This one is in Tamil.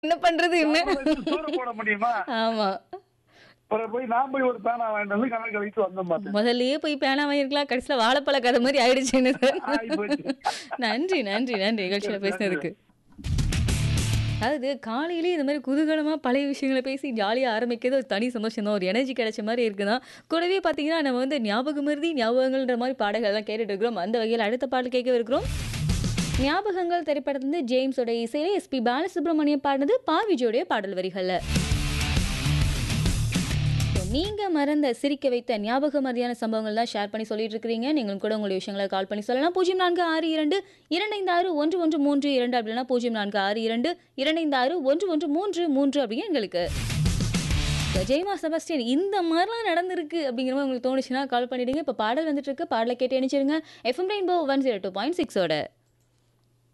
என்ன பண்றது என்ன சாப்பிட வச்சு சோறு போட முடியுமா ஆமா அப்புறம் போய் நான் போய் ஒரு பேனா வாங்கிட்டு வந்து கணக்கு கழிச்சு வந்தோம் பார்த்தேன் முதல்லயே போய் பேனா வாங்கிருக்கலாம் கடைசியில வாழைப்பழ கதை மாதிரி ஆயிடுச்சுன்னு ஆயிப்போச்சு. நன்றி நன்றி நன்றி நிகழ்ச்சியில பேசுனதுக்கு அதாவது காலையிலேயே இந்த மாதிரி குதூகலமாக பழைய விஷயங்களை பேசி ஜாலியாக ஆரம்பிக்கிறது ஒரு தனி சந்தோஷம் தான் ஒரு எனர்ஜி கிடைச்ச மாதிரி இருக்குதான் கூடவே பார்த்தீங்கன்னா நம்ம வந்து ஞாபகம் மருதி ஞாபகங்கள்ன்ற மாதிரி பாடல்கள்லாம் கேட்டுட்டு இருக்கிறோம் அந்த வகையில் அடுத்த பாடல் கேட்க இருக்கிறோம் ஞாபகங்கள் திரைப்படத்துலேருந்து ஜேம்ஸோட இசையில எஸ்பி பாலசுப்ரமணியம் பாடினது பா விஜயோடைய பாடல் வரிகளில் நீங்க மறந்த சிரிக்க வைத்த ஞாபக மதியான சம்பவங்கள் தான் ஷேர் பண்ணி சொல்லிட்டு இருக்கிறீங்க நீங்களும் கூட உங்களுடைய விஷயங்களை கால் பண்ணி சொல்லலாம் பூஜ்ஜியம் நான்கு ஆறு இரண்டு இரண்டைந்து ஆறு ஒன்று ஒன்று மூன்று இரண்டு அப்படின்னா பூஜ்ஜியம் நான்கு ஆறு இரண்டு இரண்டைந்து ஆறு ஒன்று ஒன்று மூன்று மூன்று அப்படிங்க எங்களுக்கு ஜெயமா செபஸ்டியன் இந்த மாதிரிலாம் நடந்திருக்கு அப்படிங்கிற மாதிரி உங்களுக்கு தோணுச்சுன்னா கால் பண்ணிடுங்க இப்போ பாடல் வந்துட்டு இருக்கு பாடலை கேட்டு இணைச்சிருங்க FM rainbow one zero two point சிக்ஸோட